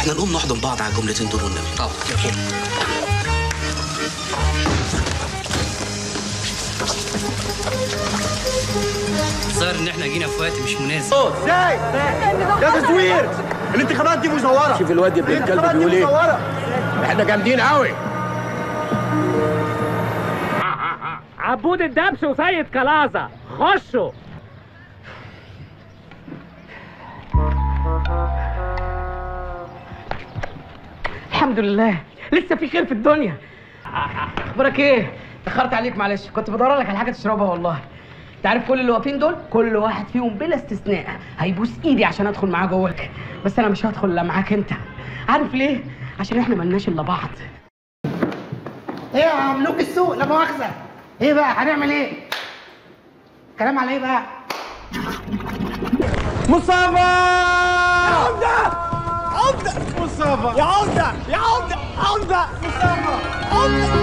احنا نقوم نحضن بعض على الجملتين دول والنبي طب الظاهر ان احنا جينا في وقت مش مناسب ازاي؟ ده تزوير الانتخابات دي مزوره شوف الواد ابن الكلب الانتخابات دي بيقول ايه مزوره احنا جامدين قوي عبود الدبش وسيد كلازة خشوا الحمد لله لسه في خير في الدنيا اخبارك ايه اتاخرت عليك معلش كنت بدور لك على حاجه تشربها والله انت عارف كل اللي واقفين دول كل واحد فيهم بلا استثناء هيبوس ايدي عشان ادخل معاه جواك بس انا مش هدخل الا معاك انت عارف ليه عشان احنا ملناش الا بعض ايه يا ملوك السوق لا مؤاخذه ايه بقى هنعمل ايه كلام على ايه بقى مصطفى يا عمده عمده مصطفى يا عمده يا عمده عمده مصطفى عمده